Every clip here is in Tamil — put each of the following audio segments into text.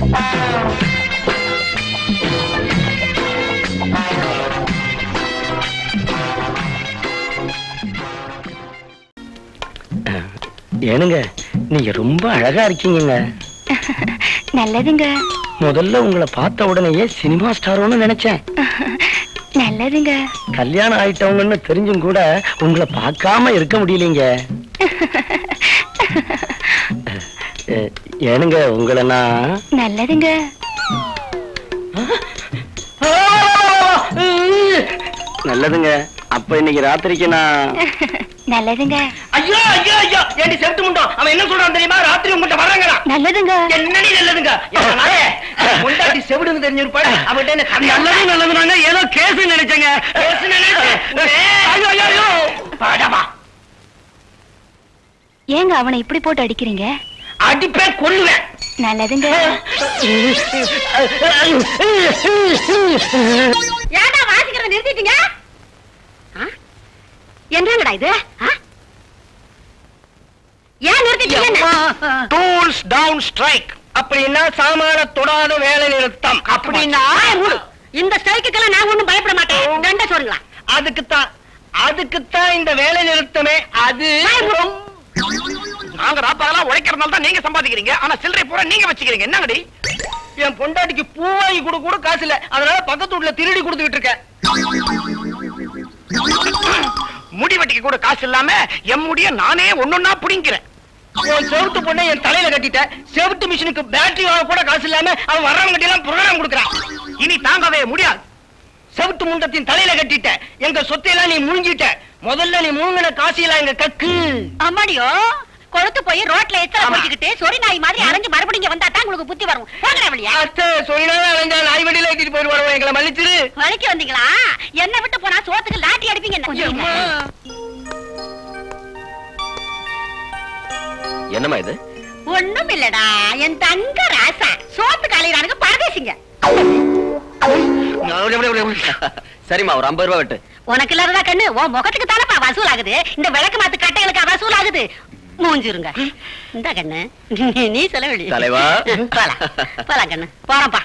ஏனுங்க நீங்க ரொம்ப அழகா இருக்கீங்கங்க நல்லதுங்க முதல்ல உங்களை பார்த்த உடனேயே சினிமா ஸ்டாரோன்னு நினைச்சேன் நல்லதுங்க கல்யாணம் ஆயிட்டவங்கன்னு தெரிஞ்சும் கூட உங்களை பார்க்காம இருக்க முடியலீங்க அஹ், ஏனுங்க உங்களை நான் நல்லதுங்க நல்லதுங்க அப்ப இன்னைக்கு ராத்திரிக்கு நான் நல்லதுங்க ஐயோ ஐயோ ஐயோ ஏண்டி செவிட்டு முண்டோம் அவன் என்ன சொல்றான் தெரியுமா ராத்திரி உங்கள்கிட்ட வர்றாங்களா நல்லதுங்க என்னடி நல்லதுங்க முண்டாட்டி செவிடுன்னு தெரிஞ்சிருப்பாள் அவன்கிட்ட என்ன நல்லது நல்லதுனாங்க ஏதோ கேஸ் நினைச்சேங்க கேஸ் ஐயோ ஐயோ ஐயோ பாடவா ஏங்க அவனை இப்படி போட்டு அடிக்கிறீங்க அடிப்பேன் கொல்லுவேன் நல்லதுங்க ஏன்டா வாசிக்கிறத நிறுத்திட்டீங்க ஆ? என்னங்கடா இது ஆ? ஏன் நிறுத்திட்டீங்க டூல்ஸ் டவுன் ஸ்ட்ரைக் அப்படின்னா சாமான தொடாத வேலை நிறுத்தம் அப்படின்னா இந்த ஸ்ட்ரைக்குக்கெல்லாம் நான் ஒண்ணும் பயப்பட மாட்டேன் ரெண்ட சொல்லுங்களா அதுக்குத்தான் அதுக்குத்தான் இந்த வேலை நிறுத்தமே அது நாங்க ராப்பாலாம் உழைக்கிறதுனால தான் நீங்க சம்பாதிக்கிறீங்க ஆனா சில்லறை பூரா நீங்க வச்சுக்கிறீங்க என்னங்கடி என் பொண்டாட்டிக்கு பூ வாங்கி கொடு கூட காசு இல்ல அதனால பக்கத்து வீட்டுல திருடி கொடுத்துக்கிட்டு இருக்கேன் முடி வெட்டிக்கு கூட காசு இல்லாம என் முடிய நானே ஒன்னொன்னா புடிங்கிறேன் உன் செவுட்டு பொண்ணை என் தலையில கட்டிட்டேன் செவுட்டு மிஷினுக்கு பேட்டரி வாங்க கூட காசு இல்லாம அவன் வர்றவங்க எல்லாம் ப்ரோக்ராம் கொடுக்குறான் இனி தாங்கவே முடியாது செவுட்டு முண்டத்தின் தலையில கட்டிட்ட எங்க சொத்தையெல்லாம் நீ முழுங்கிட்ட முதல்ல நீ முழுங்கின காசியெல்லாம் எங்க கக்கு அம்மாடியோ கொழுத்து போய் ரோட்ல எச்சல ஆமா. போட்டுக்கிட்டு சொறி நாய் மாதிரி அரைஞ்சு மறுபடியும் இங்க வந்தா தான் உங்களுக்கு புத்தி வரும் போங்கடா வழியா அத்தை சொல்லினாவே அலைஞ்சா நாய் வண்டியில ஏத்திட்டு போயிடுவாரு எங்களை மன்னிச்சிரு வலிக்கு வந்தீங்களா என்ன விட்டு போனா சோத்துக்கு லாட்டி அடிப்பீங்க என்ன? என்னமா இது ஒண்ணும் இல்லடா என் தங்க ராசா சோத்து காலையிறானுங்க பரதேசிங்க சரிம்மா ஒரு ஐம்பது ரூபா வெட்டு உனக்கு இல்லாததா கண்ணு உன் முகத்துக்கு தானப்பா வசூல் ஆகுது இந்த விளக்கு மாத்து கட்டைகளுக்கு வசூல் ஆகுது மூஞ்சிருங்க இந்த கண்ணு நீ செலவழி தலைவா. போலாம் போலாம் கண்ணு போறோம்ப்பா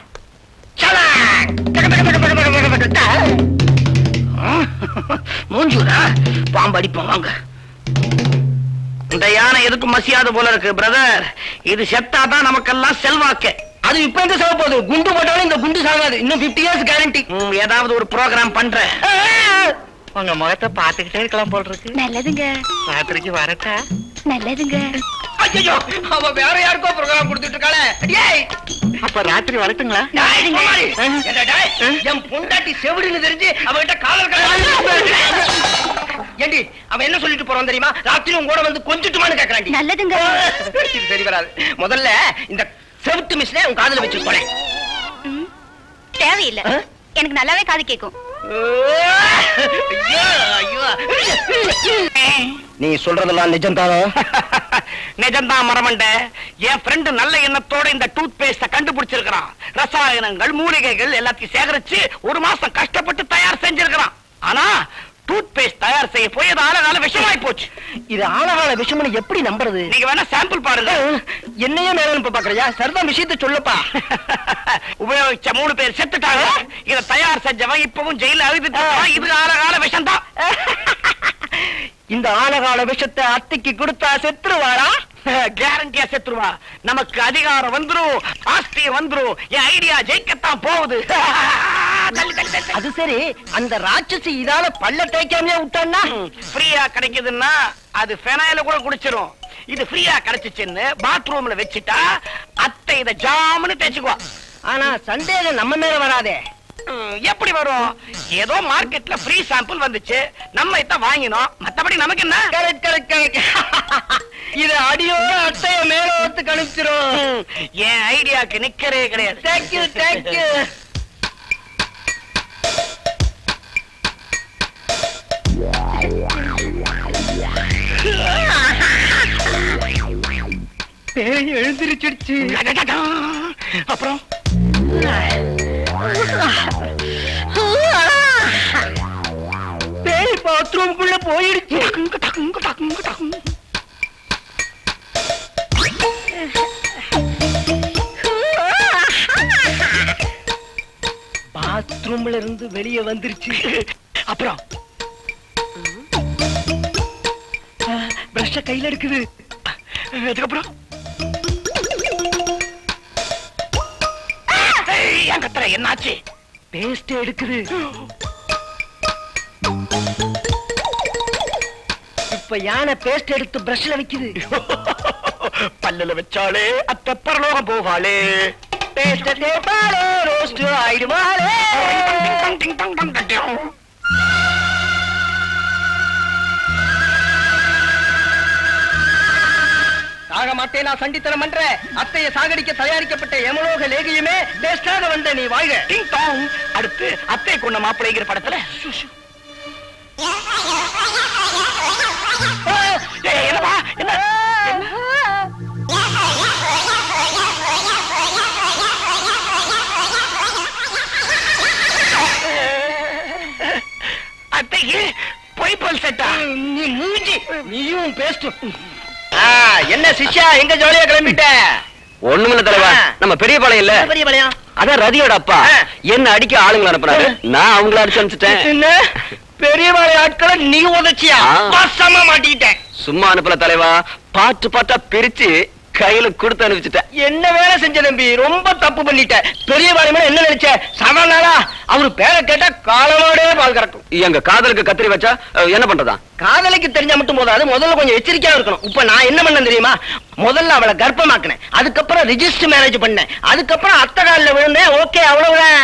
மூஞ்சூரா பாம்பு அடிப்போம் வாங்க இந்த யானை எதுக்கும் மசியாது போல இருக்கு பிரதர் இது செத்தாதான் நமக்கெல்லாம் செல்வாக்கு அது இப்ப எந்த சாக போகுது குண்டு போட்டாலும் இந்த குண்டு சாகாது இன்னும் 50 இயர்ஸ் கேரண்டி ம், ஏதாவது ஒரு ப்ரோக்ராம் பண்றேன் உங்க முகத்தை பாத்துக்கிட்டே இருக்கலாம் போல் இருக்கு நல்லதுங்க ராத்திரிக்கு வரட்டா நல்லதுங்க ஐயோ அவ வேற யாருக்கோ ப்ரோக்ராம் கொடுத்துட்டு இருக்காளே டேய் அப்ப ராத்திரி வரட்டுங்களா டேய், குமாரி, ஏண்டா டேய், என் பொண்டாட்டி செவிடுன்னு தெரிஞ்சு அவகிட்ட காதல் கல்யாணம் ஏண்டி அவன் என்ன சொல்லிட்டு போறான் தெரியுமா ராத்திரி உங்க கூட வந்து கொஞ்சிட்டுமான்னு கேக்குறாண்டி நல்லதுங்க இது சரி வராது முதல்ல இந்த செவுட்டு மிஷினை உன் காதுல வச்சு போறேன் ம், தேவையில்லை ஆ? எனக்கு நல்லாவே காது கேட்கும் நீ சொல்றதெல்லாம் நிஜம்தானோ நிஜம்தான் மரமண்ட என் ஃப்ரெண்டு நல்ல எண்ணத்தோட இந்த டூத் பேஸ்ட கண்டுபிடிச்சிருக்கிறான் ரசாயனங்கள் மூலிகைகள் எல்லாத்தையும் சேகரிச்சு ஒரு மாசம் கஷ்டப்பட்டு தயார் செஞ்சிருக்கிறான் ஆனா டூத் பேஸ்ட் தயார் செய்ய போய் அது ஆழகால விஷமாய் போச்சு இது ஆழகால விஷயம்னு எப்படி நம்புறது நீங்க வேணா சாம்பிள் பாருங்க என்னையே மேல இப்ப பாக்குறியா சரிதான் விஷயத்த சொல்லப்பா உபயோகிச்ச மூணு பேர் செத்துட்டாங்க இத தயார் செஞ்சவன் இப்பவும் ஜெயில அழுதுட்டு இருக்கான். இது ஆழகால விஷம்தான் இந்த ஆழகால விஷத்தை அத்திக்கு கொடுத்தா செத்துருவாரா கேரண்டியா செத்துருவா நமக்கு அதிகாரம் வந்துரும் ஆஸ்திரிய வந்துரும் என் ஐடியா ஜெயிக்கத்தான் போகுது தள்ளு, தள்ளு, தள்ளு. அது சரி அந்த ராட்சசி இதால பல்ல தேய்க்காமலே விட்டான்னா ஃப்ரீயா கிடைக்குதுன்னா அது ஃபெனாயில கூட குடிச்சிரும் இது ஃப்ரீயா கிடைச்சிச்சுன்னு பாத்ரூம்ல வச்சுட்டா அத்தை இத ஜாமுன்னு தேய்ச்சுக்குவா ஆனா சந்தேகம் நம்ம மேல வராதே ம், எப்படி வரும் ஏதோ மார்க்கெட்ல ஃப்ரீ சாம்பிள் வந்துச்சு நம்ம இத வாங்கினோம் மத்தபடி நமக்கு என்ன கரெக்ட் கரெக்ட் கரெக்ட் இது அடியோட அட்டைய மேல ஒத்து கணிச்சிரும் ம், என் ஐடியாக்கு நிக்கறே கிடையாது தேங்க்யூ தேங்க்யூ பேய் எழுந்திருச்சிடுச்சு அப்புறம் பேய் பாத்ரூம்குள்ள போயிடுச்சு பாத்ரூம்ல இருந்து வெளியே வந்துருச்சு அப்புறம் பிரஷ கையில இருக்குது அதுக்கப்புறம் ஏய், ஏன் கத்துற என்னாச்சு பேஸ்ட் எடுக்குது இப்ப யானை பேஸ்ட் எடுத்து பிரஷ்ல வைக்குது பல்லுல வச்சாலே அத்த பரலோகம் போவாளே பேஸ்ட் தேப்பாலே ரோஸ்ட் ஆயிடுமாலே சாக மாட்டேன் நான் சண்டித்தனம் பண்ற அத்தையை சாகடிக்க தயாரிக்கப்பட்ட எமலோக லேகியுமே பேஸ்டாக வந்த நீ வாழ்க டிங் டாங் அடுத்து அத்தை கொண்ட மாப்பிள்ளைங்கிற படத்துல சு, சு. ஏய், என்னப்பா என்ன என்ன? அத்தைக்கு பொய்ப்பல் செட்டா நீ மூஞ்சி நீயும் பேஸ்ட் என்ன சிஷ்யா எங்க ஜாலியா கிளம்பிட்ட ஒண்ணுமில்ல தலைவா ஆ. நம்ம பெரிய பாளையம் இல்ல பெரிய பழையம் அதான் ரதியோட அப்பா ஆ. என்ன அடிக்க ஆளுங்களை அனுப்புனாரு நான் அவங்கள அடிச்சு அனுப்பிச்சிட்டேன் என்ன பெரிய வாழை ஆட்களை நீ உதச்சியா ஆ. பசமா மாட்டிக்கிட்டேன் சும்மா அனுப்பல தலைவா பாட்டு பாட்டா பிரிச்சு கையில கொடுத்து அனுப்பிச்சிட்டேன் என்ன வேலை செஞ்ச தம்பி ரொம்ப தப்பு பண்ணிட்ட பெரிய வாழை மேல என்ன நினைச்ச சமநாளா அவரு பேரை கேட்டா காலமோடே பால் கறக்கும் எங்க காதலுக்கு கத்திரி வச்சா அஹ், என்ன பண்றதா காதலிக்கு தெரிஞ்சா மட்டும் போதாது முதல்ல கொஞ்சம் எச்சரிக்கையா இருக்கணும் இப்ப நான் என்ன பண்ண தெரியுமா முதல்ல அவளை கர்ப்பமாக்குனேன் அதுக்கப்புறம் ரிஜிஸ்டர் மேரேஜ் பண்ணேன் அதுக்கப்புறம் அத்தை காலில் விழுந்தேன் ஓகே அவ்வளவுதான்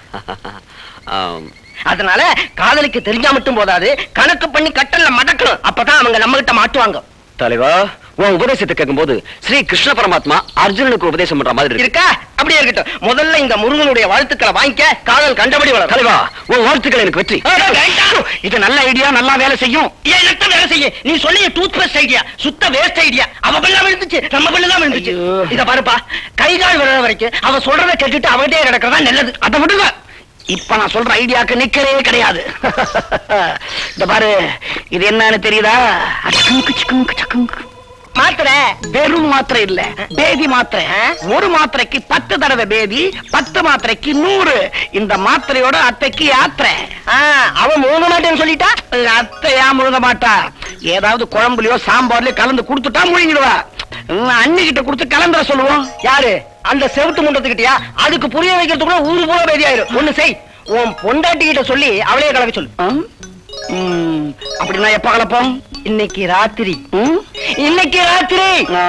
ஆம். அதனால காதலிக்கு தெரிஞ்சா மட்டும் போதாது கணக்கு பண்ணி கட்டல்ல மடக்கணும் அப்பதான் அவங்க நம்ம கிட்ட மாட்டுவாங்க தலைவா உன் உபதேசத்தை கேட்கும்போது ஸ்ரீ கிருஷ்ண பரமாத்மா அர்ஜுனனுக்கு உபதேசம் பண்ற மாதிரி இருக்கு இருக்கா அப்படியே இருக்கட்டும் முதல்ல இந்த முருகனுடைய வாழ்த்துக்களை வாங்கிக்க காதல் கண்டபடி வளரும் தலைவா உன் வாழ்த்துக்கள் எனக்கு வெற்றி இது நல்ல ஐடியா நல்லா வேலை செய்யும் ஏன் நட்ட வேலை செய்ய நீ சொல்லிய டூத் பேஸ்ட் ஐடியா சுத்த வேஸ்ட் ஐடியா அவ பிள்ளை விழுந்துச்சு நம்ம பிள்ளை தான் விழுந்துச்சு ஐயோ. இத பாருப்பா கை கால் விழுற வரைக்கும் அவ சொல்றத கேட்டுட்டு அவகிட்டே கிடக்கிறதா நல்லது அதை விடுங்க இப்ப நான் சொல்ற ஐடியாக்கு நிக்கவே கிடையாது இந்த பாரு இது என்னன்னு தெரியுதா அச்சுக்கு, சிக்குங்கு, சக்குங்கு. மாத்திர வெறும் மாத்திரை இல்ல பேதி மாத்திரை ஒரு மாத்திரைக்கு பத்து தடவை பேதி பத்து மாத்திரைக்கு நூறு இந்த மாத்திரையோட அத்தைக்கு யாத்திரை அவ மூணு மாட்டேன்னு சொல்லிட்டா அத்தையா முழுங்க மாட்டா ஏதாவது குழம்புலயோ சாம்பார்லயோ கலந்து கொடுத்துட்டா முழுங்கிடுவா அன்னிக்கிட்ட கொடுத்து கலந்துர சொல்லுவோம் யாரு அந்த செவுட்டு முண்டத்துக்கிட்டயா அதுக்கு புரிய வைக்கிறதுக்குள்ள ஊரு பூரா பேதியாயிரும் ஒண்ணு செய் உன் பொண்டாட்டி கிட்ட சொல்லி அவளையே கலக்க சொல்லு ம்? ம், அப்படின்னா எப்ப கலப்போம் இன்னைக்கு ராத்திரி ம்? இன்னைக்கு ராத்திரி ஆ,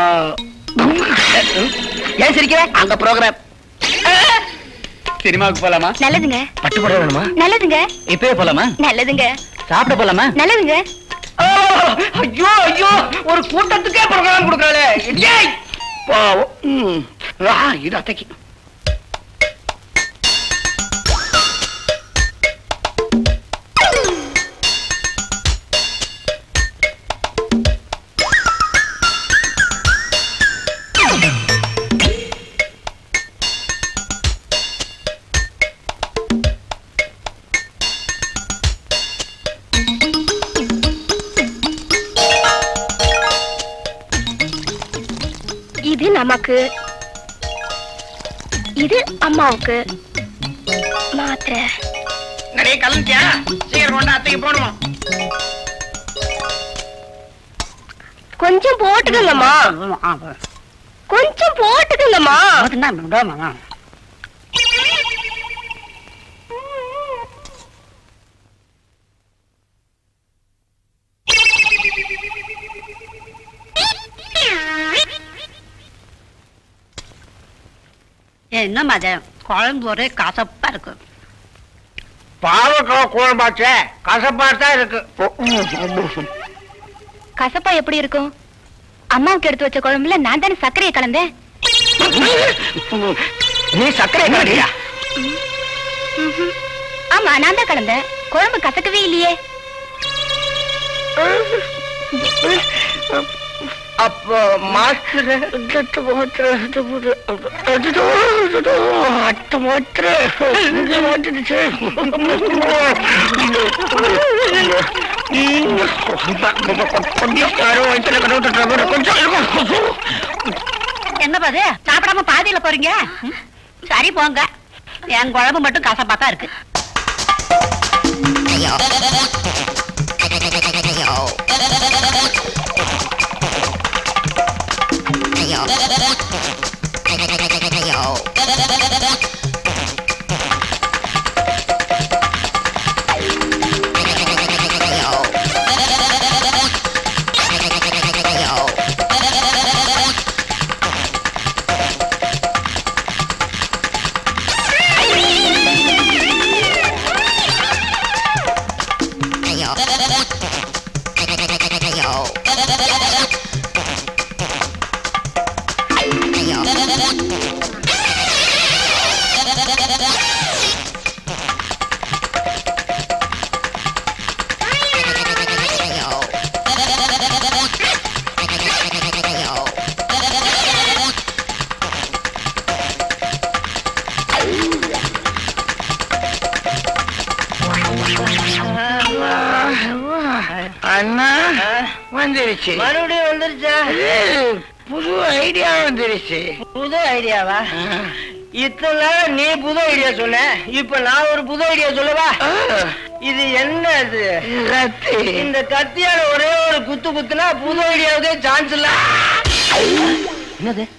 ஏன் சிரிக்கிற அந்த ப்ரோக்ராம் சினிமாவுக்கு போலாமா நல்லதுங்க பட்டு போட வேணுமா நல்லதுங்க இப்பவே போலாமா நல்லதுங்க சாப்பிட போலாமா நல்லதுங்க ஆ, ஐயோ ஐயோ ஒரு கூட்டத்துக்கே ப்ரோக்ராம் கொடுக்கறாளே ஏய் பாவம் ம். ஆ, இது அத்தைக்கு இது நமக்கு இது அம்மாவுக்கு மாத்திரை நிறைய கலந்துட்டியா சீக்கிரம் கொண்டு அத்தைக்கு போகணுமா கொஞ்சம் போட்டுக்கங்கம்மா கொஞ்சம் போட்டுக்கங்கம்மா என்ன மதம் குழம்பு ஒரே கசப்பா இருக்கு பாவக்காய் குழம்பாச்சே கசப்பா தான் இருக்கு கசப்பா எப்படி இருக்கும் அம்மாவுக்கு எடுத்து வச்ச குழம்புல நான் தானே சர்க்கரையை கலந்தேன் நீ சர்க்கரை கலக்கியா ம்ஹும். ஆமா நான் தான் கலந்தேன் குழம்பு கசக்கவே இல்லையே அப்போ மாஸ்டர் என்ன பாது சாப்பிடாம பாதியில போறீங்க ம், சரி போங்க என் குழம்பு மட்டும் கசப்பா தான் இருக்கு அண்ணா வந்துருச்சு மறுபடியும் வந்துருச்சா புது ஐடியா வந்துருச்சு புது ஐடியாவா இத்தனை நாள் நீ புது ஐடியா சொன்ன இப்ப நான் ஒரு புது ஐடியா சொல்லவா இது என்ன இது ரத்து இந்த கத்தியால ஒரே ஒரு குத்து குத்துனா புது ஐடியாவுக்கே சான்ஸ் இல்ல என்னது